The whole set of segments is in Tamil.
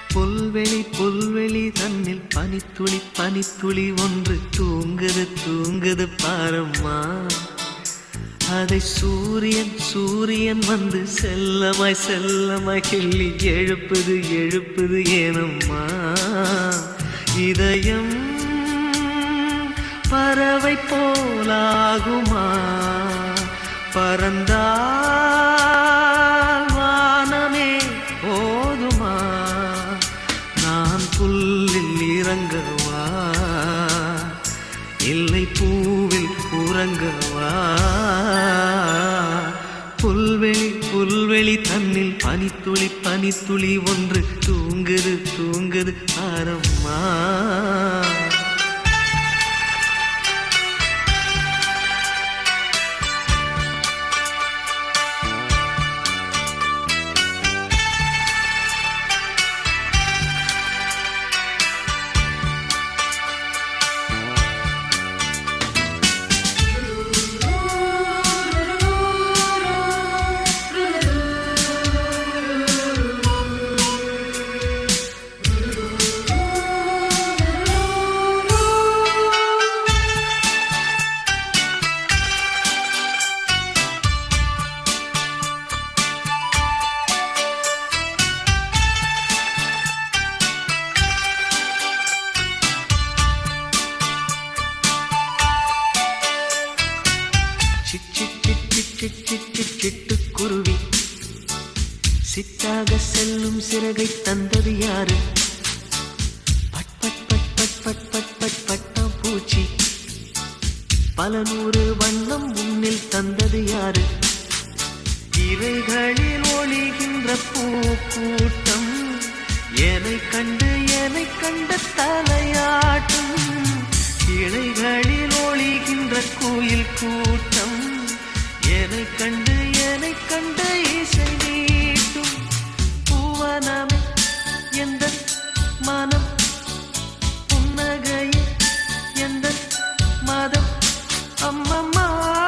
புல்வெளி புல்வெளி தன்னில் பனித்துளி பனித்துளி ஒன்று தூங்குது தூங்குது பாரம்மா அதை சூரியன் சூரியன் வந்து செல்லமாய் செல்லமாய் கிள்ளி எழுப்புது எழுப்புது ஏனம்மா இதயம் பறவை போலாகுமா பறந்தால் வானமே போதுமா நான் புல்லில் இறங்கவா இல்லை பூவில் உறங்கவா புல்வெளி புல்வெளி தன்னில் பனித்துளி பனித்துளி ஒன்று தூங்குது தூங்குது ஆரம்மா சிட் சிட் சிட் சிட் சிட் சிட் சிட் சிட்டுக்குருவி சிட்டாக செல்லும் சிறகை தந்தது யாரு பட் பட் பட் பட் பட் பட் பட் பட்டாம் பூச்சி பல நூறு வண்ணம் முன்னில் தந்தது யாரு இவைகளில் ஒளிகின்ற பூக்கூட்டம் எனை கண்டு எனை கண்ட தலையாட்டும் இலைகளில் ஒளிகின்ற கோயில் கூட்டம் எனை கண்டு எனை கண்ட இசை நீட்டும் பூவனமே எந்த மனம் புன்னகையில் எந்த மதம் அம்மம்மா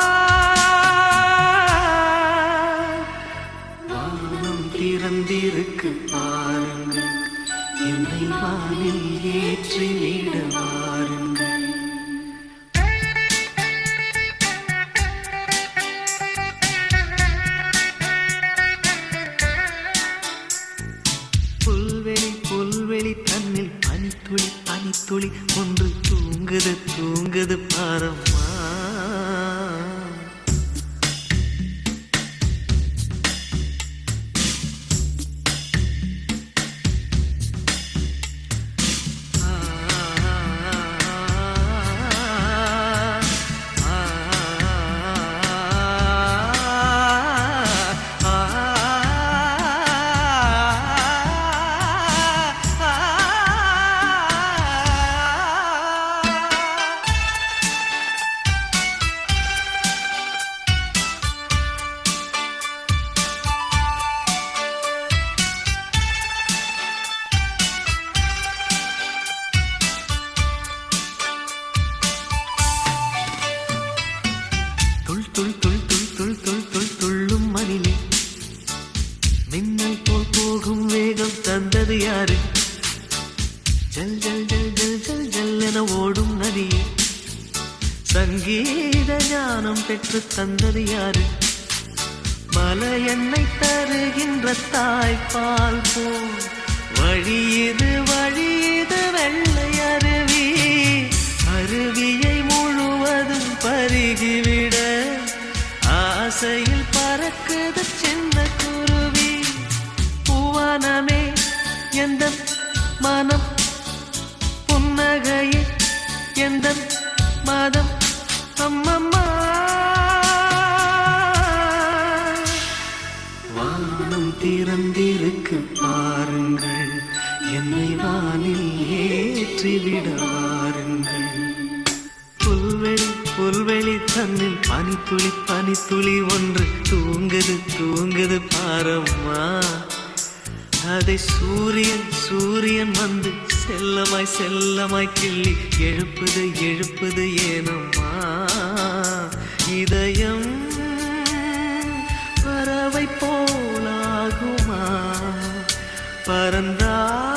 வானம் திறந்திருக்கு பாருங்கள் என்னை வானில் ஏற்றி விட வாருங்கள் புல்வெளி புல்வெளி தன்னில் பனித்துளி பனித்துளி ஒன்று தூங்குது தூங்குது பாரம்மா துள் துள் துள் துள் துள் துள் துள் துள்ளும் மணிலே மின்னல் போல் போகும் வேகம் தந்தது யாரு ஜல் ஜல் ஜல் ஜல் ஜல் ஜல் என ஓடும் நதியே சங்கீத ஞானம் பெற்று தந்தது யாரு மலை எண்ணெய் தருகின்ற தாய்ப்பால் போல் வழி இது வழி இது வெள்ளை அருவி அருவியை முழுவதும் பருகிவிட ஆசையில் பறக்குது சின்ன குருவி பூவனமே எந்த மனம் புன்னகையே எந்த மதம் அம்மம்மா வானம் திறந்திருக்கு பாருங்கள் என்னை வானில் ஏற்றிவிட வாருங்கள் புல்வெளி புல்வெளி தன்னில் பனித்துளி பனித்துளி ஒன்று தூங்குது தூங்குது பாரம்மா அதை சூரியன் சூரியன் வந்து செல்லமாய் செல்லமாய் கிள்ளி எழுப்புது எழுப்புது ஏனம்மா இதயம் பறவை போலாகுமா பறந்தா